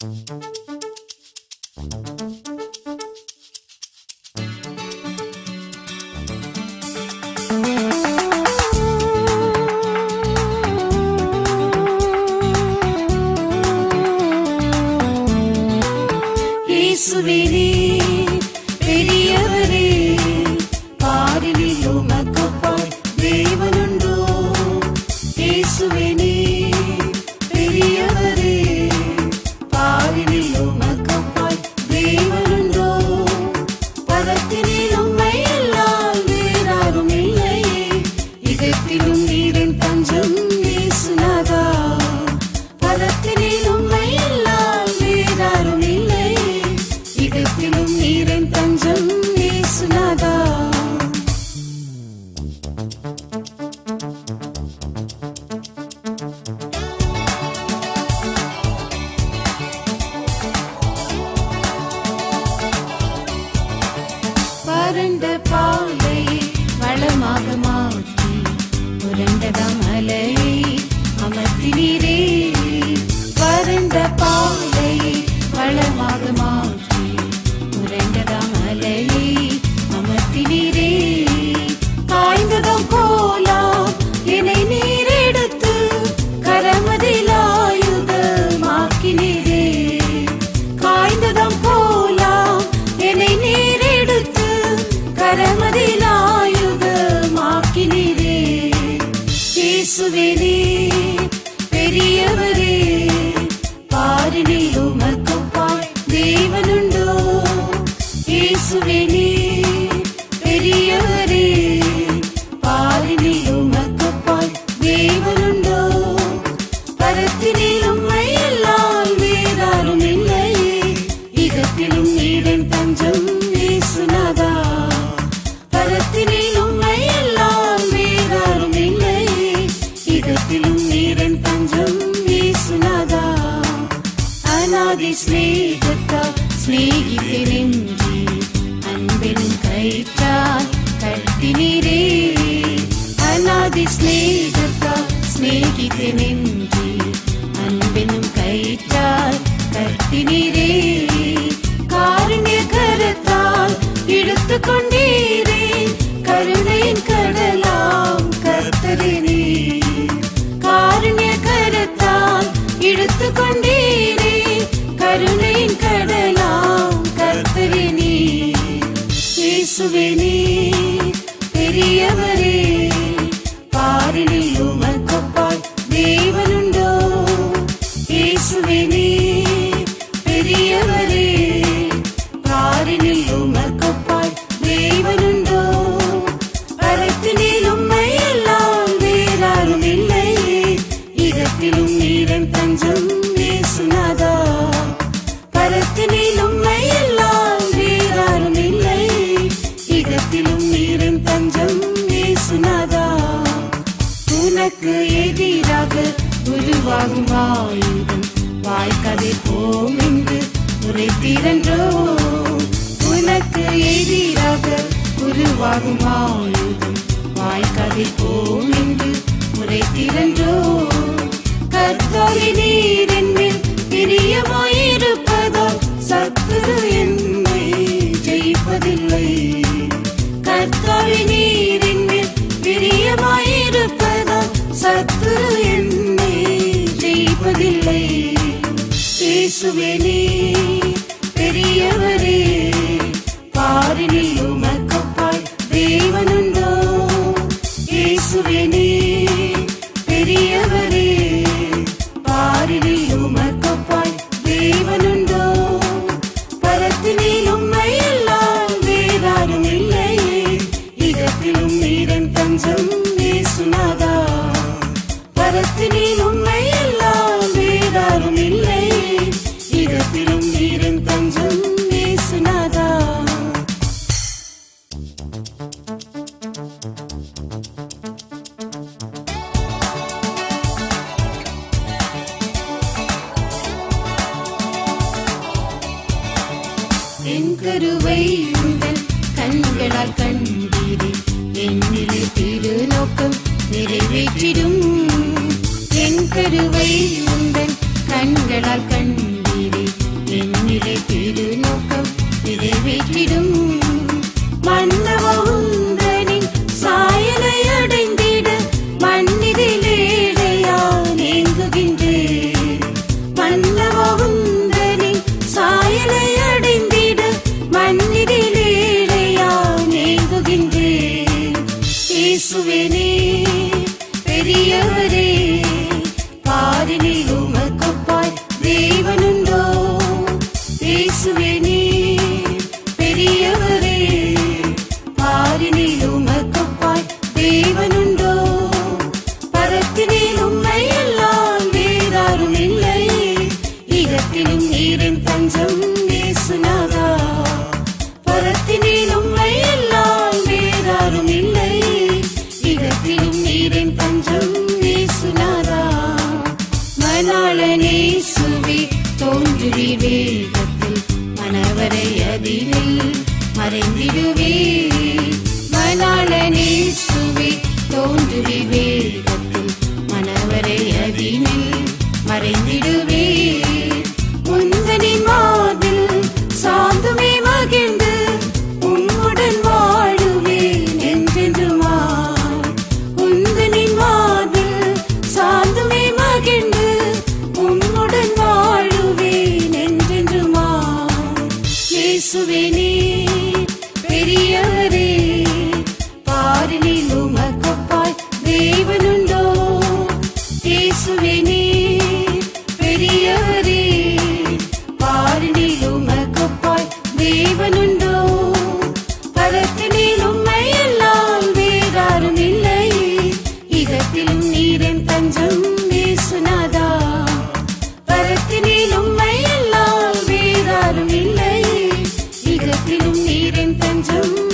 இயேசுவே நீர் பெரியவரே பாரினில் உமக்கப்பாய் தேவனுண்டோ இயேசுவே நீர் பெரியவரே பாரினில் உமக்கப்பாய் தேவனுண்டோ பரத்தினில் உம்மை அல்லால் வேறாரும் இல்லையே இதத்திலும் நீரின் தஞ்சம் இயேசுநாதா பரத்தினில் உம்மை அல்லால் வேறாரும் இல்லையே இதத்திலும் நீரின் தஞ்சம் இயேசுநாதா வறண்ட பாலை வளமாக மாற்றி புரண்டதம் அலையை அமர்த்தினீரே வறண்ட பாலை வளமாக மாற்றி புரண்டதம் அலையை அமர்த்தினீரே காய்ந்ததம் கோலாம் என்னை நீர் எடுத்து கரமதில் ஆயுதமாக்கினீரே காய்ந்ததம் போலாம் என்னை நீர் எடுத்து கரமதில் ஆயுதமாக்கினீரே இயேசுவே நீர் பெரியவரே பாரினில் உமக்குப்பாய் தேவனுண்டோ இயேசுவே நீர் பெரியவரே பாரினில் உமக்குப்பாய் தேவனுண்டோ பரத்தினில் உம்மை அல்லால் வேறாரும் இல்லையே இதத்திலும் நீரின் தஞ்சம் இயேசுநாதா பரத்தினில் உம்மை அல்லால் வேறாரும் இல்லையே இதத்திலும் நீரின் தஞ்சம் இயேசுநாதா அநாதி ஸ்நேகத்தால் ஸ்நேகித்தெனென்று அன்பெனும் கயிற்றால் கட்டினீரே அநாதி ஸ்நேகத்தால் ஸ்நேகித்தெனென்று அன்பெனும் கயிற்றால் கட்டினீரே காருண்ய கரத்தால் இழுத்து கொண்டீரே கருணையின் கடலாம் கர்த்தரே நீர் காருண்ய கரத்தால் இழுத்து கொண்டீரே கருணையின் கடலாம் கர்த்தரே நீர் இயேசுவே நீர் பெரியவரே பாரினில் உமக்கப்பாய் தேவனுண்டோ இயேசுவே நீர் பெரியவரே பாரினில் உமக்கப்பாய் தேவனுண்டோ பரத்தினில் உம்மை எல்லாம் வேறாரும் இல்லையே இடத்திலும் நீரன் தஞ்சம் இயேசுநாதா பரத்தினில் உம்மை எல்லாம் வேறாரும் இல்லையே இடத்திலும் நீரன் தஞ்சம் இயேசுநாதா உனக்கு எதிராக உருவாகும் ஆயுதம் வாய்க்கதை போம் என்று உரைத்திரன்றோ உனக்கு எதிராக உருவாகும் ஆயுதம் வாய்க்கதை போம் என்று உரைத்திரன்றோ கர்த்தாவி நீர் என்னில் பிரியமாயிருப்பதால் சத்துரு என்னை ஜெயிப்பதில்லை கர்த்தாவி நீர் என்னில் பிரியமாயிருப்பதால் சத்துரு என்னை ஜெயிப்பதில்லை இயேசுவே நீர் பெரியவரே பாரினில் உமக்கப்பாய் தேவனுண்டோ இயேசுவே நீர் பெரியவரே பாரினில் உமக்கப்பாய் தேவனுண்டோ பரத்தினில் உம்மை எல்லாம் வேறாரும் இல்லையே இடத்திலும் நீரன் தஞ்சம் இயேசுநாதா பரத்தினில் உம்மை எல்லாம் வேறாரும் இல்லையே இடத்திலும் நீரன் தஞ்சம் இயேசுநாதா என் கருவை உந்தன் கண்களால் கண்டீரே என்னிலே திருநோக்கம் நிறைவேற்றிடும் என் கருவை உந்தன் கண்களால் கண்டீரே இகத்திலும் நீரின் தஞ்சம் இயேசுநாதா பரத்தினில் உம்மை எல்லாம் வேறாரும் இல்லை இகத்திலும் நீரின் தஞ்சம் இயேசுநாதா மணாளனே சுவி தோன்றுவி வேகத்தில் மணவரை அதினில் மறைந்திடுவே மணாளனே சுவி தோன்றுவி வேகத்தில் மணவரை அதினில் மறைந்திடுவே முந்தனின் மாதில் சாந்துமே மகிழ்ந்து உம்முடன் வாழுவேன் என்றென்றுமாய் உந்தனின் மாதில் சாந்துமே மகிழ்ந்து உம்முடன் வாழுவேன் என்றென்றுமாய் இயேசுவே நீர் பெரியவரே பாரினில் உமக்கப்பாய் தேவனுண்டோ இயேசுவே நீர் பெரியவரே பாரினில் உமக்கப்பாய் தேவனுண்டோ பரத்தினில் உம்மை எல்லாம் வேறாரும் இல்லை இகத்திலும் நீரின் தஞ்சம் இயேசுநாதா பரத்தினில் உம்மை எல்லாம் வேறாரும் இல்லை இகத்திலும் நீரின் தஞ்சம்